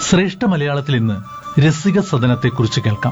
ശ്രേഷ്ഠ മലയാളത്തിൽ ഇന്ന് രസിക സദനത്തെക്കുറിച്ച് കേൾക്കാം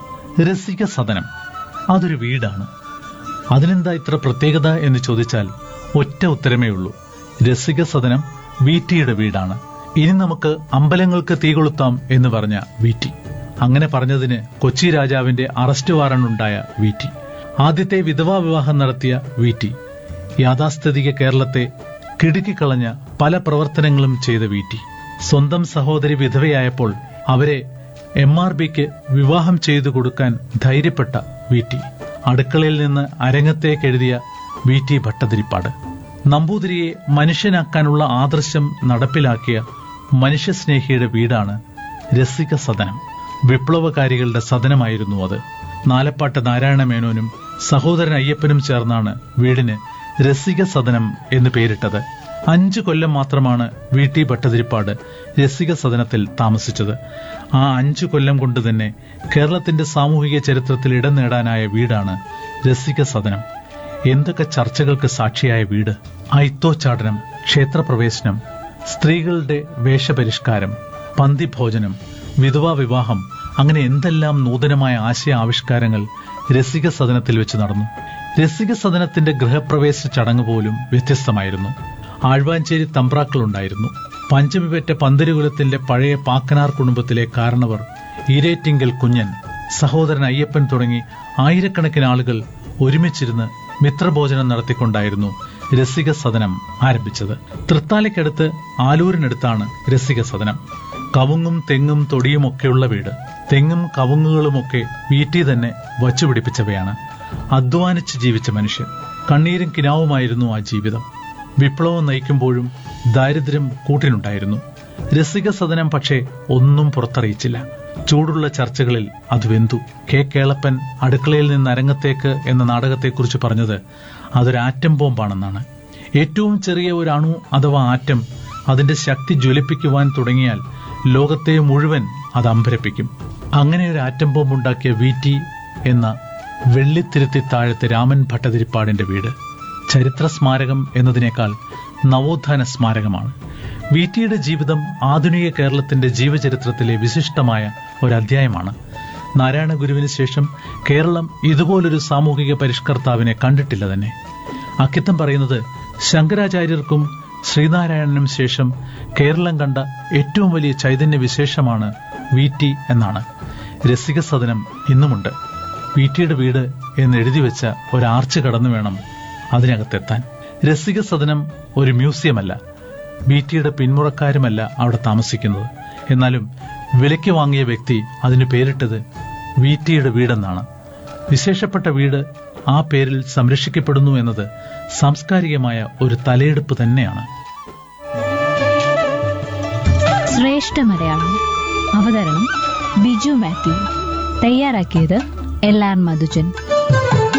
രസിക സദനം അതൊരു വീടാണ് അതിനെന്താ ഇത്ര പ്രത്യേകത എന്ന് ചോദിച്ചാൽ ഒറ്റ ഉത്തരമേ ഉള്ളൂ രസിക സദനം വീറ്റിയുടെ വീടാണ് ഇനി നമുക്ക് അമ്പലങ്ങൾക്ക് തീ കൊളുത്താം എന്ന് പറഞ്ഞ വീറ്റി അങ്ങനെ പറഞ്ഞതിന് കൊച്ചി രാജാവിന്റെ അറസ്റ്റ് വാറണ്ടുണ്ടായ വീറ്റി ആദ്യത്തെ വിധവാ വിവാഹം നടത്തിയ വീറ്റി യാഥാസ്ഥിതിക കേരളത്തെ കിടുക്കിക്കളഞ്ഞ പല പ്രവർത്തനങ്ങളും ചെയ്ത വീറ്റി സ്വന്തം സഹോദരി വിധവയായപ്പോൾ അവരെ എം ആർ ബിക്ക് വിവാഹം ചെയ്തു കൊടുക്കാൻ ധൈര്യപ്പെട്ട വീറ്റി അടുക്കളയിൽ നിന്ന് അരങ്ങത്തേക്ക് എഴുതിയ വി ടി ഭട്ടതിരിപ്പാട് നമ്പൂതിരിയെ മനുഷ്യനാക്കാനുള്ള ആദർശം നടപ്പിലാക്കിയ മനുഷ്യസ്നേഹിയുടെ വീടാണ് രസിക സദനം വിപ്ലവകാരികളുടെ സദനമായിരുന്നു അത് നാലപ്പാട്ട് നാരായണ മേനോനും സഹോദരൻ അയ്യപ്പനും ചേർന്നാണ് വീടിന് രസിക സദനം എന്ന് പേരിട്ടത് അഞ്ചു കൊല്ലം മാത്രമാണ് വി ടി ഭട്ടതിരിപ്പാട് രസിക സദനത്തിൽ താമസിച്ചത് ആ അഞ്ചു കൊല്ലം കൊണ്ട് തന്നെ കേരളത്തിന്റെ സാമൂഹിക ചരിത്രത്തിൽ ഇടം നേടാനായ വീടാണ് രസിക സദനം എന്തൊക്കെ ചർച്ചകൾക്ക് സാക്ഷിയായ വീട് ഐത്തോച്ചാടനം ക്ഷേത്രപ്രവേശനം സ്ത്രീകളുടെ വേഷപരിഷ്കാരം പന്തിഭോജനം വിധവാ വിവാഹം അങ്ങനെ എന്തെല്ലാം നൂതനമായ ആശയ ആവിഷ്കാരങ്ങൾ രസിക സദനത്തിൽ വെച്ച് നടന്നു രസിക സദനത്തിന്റെ ഗൃഹപ്രവേശ ചടങ്ങ് പോലും വ്യത്യസ്തമായിരുന്നു ആഴ്വാഞ്ചേരി തമ്പ്രാക്കളുണ്ടായിരുന്നു പഞ്ചമിപെറ്റ പന്തരുകുലത്തിന്റെ പഴയ പാക്കനാർ കുടുംബത്തിലെ കാരണവർ ഈരേറ്റിങ്കൽ കുഞ്ഞൻ സഹോദരൻ അയ്യപ്പൻ തുടങ്ങി ആയിരക്കണക്കിന് ആളുകൾ ഒരുമിച്ചിരുന്ന് മിത്രഭോജനം നടത്തിക്കൊണ്ടായിരുന്നു രസിക സദനം ആരംഭിച്ചത് തൃത്താലയ്ക്കടുത്ത് ആലൂരിനടുത്താണ് രസിക സദനം കവുങ്ങും തെങ്ങും തൊടിയും ഒക്കെയുള്ള വീട് തെങ്ങും കവുങ്ങുകളുമൊക്കെ വീട്ടിൽ തന്നെ വച്ചുപിടിപ്പിച്ചവയാണ് അധ്വാനിച്ച് ജീവിച്ച മനുഷ്യൻ കണ്ണീരും കിനാവുമായിരുന്നു ആ ജീവിതം വിപ്ലവം നയിക്കുമ്പോഴും ദാരിദ്ര്യം കൂട്ടിനുണ്ടായിരുന്നു രസിക സദനം പക്ഷേ ഒന്നും പുറത്തറിയിച്ചില്ല ചൂടുള്ള ചർച്ചകളിൽ അത് വെന്തു കെ കേളപ്പൻ അടുക്കളയിൽ നിന്ന് അരങ്ങത്തേക്ക് എന്ന നാടകത്തെക്കുറിച്ച് പറഞ്ഞത് അതൊരു ആറ്റം ബോംബാണെന്നാണ് ഏറ്റവും ചെറിയ ഒരു അണു അഥവാ ആറ്റം അതിന്റെ ശക്തി ജ്വലിപ്പിക്കുവാൻ തുടങ്ങിയാൽ ലോകത്തെ മുഴുവൻ അത് അമ്പരപ്പിക്കും അങ്ങനെ ഒരു ആറ്റം ബോംബ് ഉണ്ടാക്കിയ വി ടി എന്ന വെള്ളിത്തിരുത്തി താഴത്തെ രാമൻ ഭട്ടതിരിപ്പാടിന്റെ വീട് ചരിത്ര സ്മാരകം എന്നതിനേക്കാൾ നവോത്ഥാന സ്മാരകമാണ് വി ടിയുടെ ജീവിതം ആധുനിക കേരളത്തിന്റെ ജീവചരിത്രത്തിലെ വിശിഷ്ടമായ ഒരു അധ്യായമാണ് നാരായണ ഗുരുവിന് ശേഷം കേരളം ഇതുപോലൊരു സാമൂഹിക പരിഷ്കർത്താവിനെ കണ്ടിട്ടില്ല തന്നെ അക്കിത്തം പറയുന്നത് ശങ്കരാചാര്യർക്കും ശ്രീനാരായണനും ശേഷം കേരളം കണ്ട ഏറ്റവും വലിയ ചൈതന്യ വിശേഷമാണ് വി ടി എന്നാണ് രസിക സദനം ഇന്നുമുണ്ട് വി ടിയുടെ വീട് എന്ന് എഴുതി വെച്ച ഒരു ആർച്ച് കടന്നു വേണം അതിനകത്തെത്താൻ രസിക സദനം ഒരു മ്യൂസിയമല്ല ബി ടിയുടെ പിന്മുറക്കാരുമല്ല അവിടെ താമസിക്കുന്നത് എന്നാലും വിലയ്ക്ക് വാങ്ങിയ വ്യക്തി അതിന് പേരിട്ടത് വി ടിയുടെ വീടെന്നാണ് വിശേഷപ്പെട്ട വീട് ആ പേരിൽ സംരക്ഷിക്കപ്പെടുന്നു എന്നത് സാംസ്കാരികമായ ഒരു തലയെടുപ്പ് തന്നെയാണ് ശ്രേഷ്ഠ മലയാളം അവതരണം ബിജു മാത്യു തയ്യാറാക്കിയത് എൽ ആർ മധുജൻ